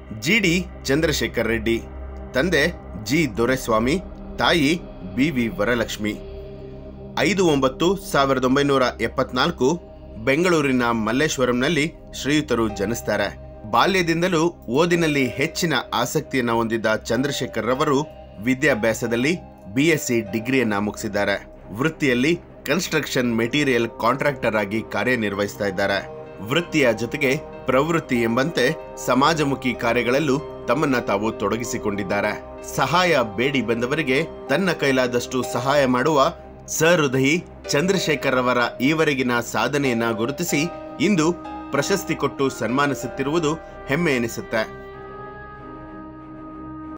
ಜಿಡಿ ಚಂದ್ರಶೇಖರ್ ರೆಡ್ಡಿ ತಂದೆ ಜಿ ದೊರೆಸ್ವಾಮಿ ತಾಯಿ ಬಿವಿ ವರಲಕ್ಷ್ಮಿ ಐದು ಒಂಬತ್ತು ಸಾವಿರದ ಒಂಬೈನೂರ ಎಪ್ಪತ್ನಾಲ್ಕು ಬೆಂಗಳೂರಿನ ಮಲ್ಲೇಶ್ವರಂನಲ್ಲಿ ಶ್ರೀಯುತರು ಜನಿಸ್ತಾರೆ ಬಾಲ್ಯದಿಂದಲೂ ಓದಿನಲ್ಲಿ ಹೆಚ್ಚಿನ ಆಸಕ್ತಿಯನ್ನ ಹೊಂದಿದ್ದ ಚಂದ್ರಶೇಖರ್ ರವರು ವಿದ್ಯಾಭ್ಯಾಸದಲ್ಲಿ ಬಿಎಸ್ಸಿ ಡಿಗ್ರಿಯನ್ನ ಮುಗಿಸಿದ್ದಾರೆ ವೃತ್ತಿಯಲ್ಲಿ ಕನ್ಸ್ಟ್ರಕ್ಷನ್ ಮೆಟೀರಿಯಲ್ ಕಾಂಟ್ರಾಕ್ಟರ್ ಆಗಿ ಕಾರ್ಯನಿರ್ವಹಿಸ್ತಾ ಇದ್ದಾರೆ ವೃತ್ತಿಯ ಜೊತೆಗೆ ಪ್ರವೃತ್ತಿ ಎಂಬಂತೆ ಸಮಾಜಮುಖಿ ಕಾರ್ಯಗಳಲ್ಲೂ ತಮ್ಮನ್ನ ತಾವು ತೊಡಗಿಸಿಕೊಂಡಿದ್ದಾರೆ ಸಹಾಯ ಬೇಡಿ ಬಂದವರಿಗೆ ತನ್ನ ಕೈಲಾದಷ್ಟು ಸಹಾಯ ಮಾಡುವ ಸಹೃದಯಿ ಚಂದ್ರಶೇಖರ್ ಅವರ ಈವರೆಗಿನ ಸಾಧನೆಯನ್ನ ಗುರುತಿಸಿ ಇಂದು ಪ್ರಶಸ್ತಿ ಕೊಟ್ಟು ಸನ್ಮಾನಿಸುತ್ತಿರುವುದು ಹೆಮ್ಮೆ ಎನಿಸುತ್ತೆ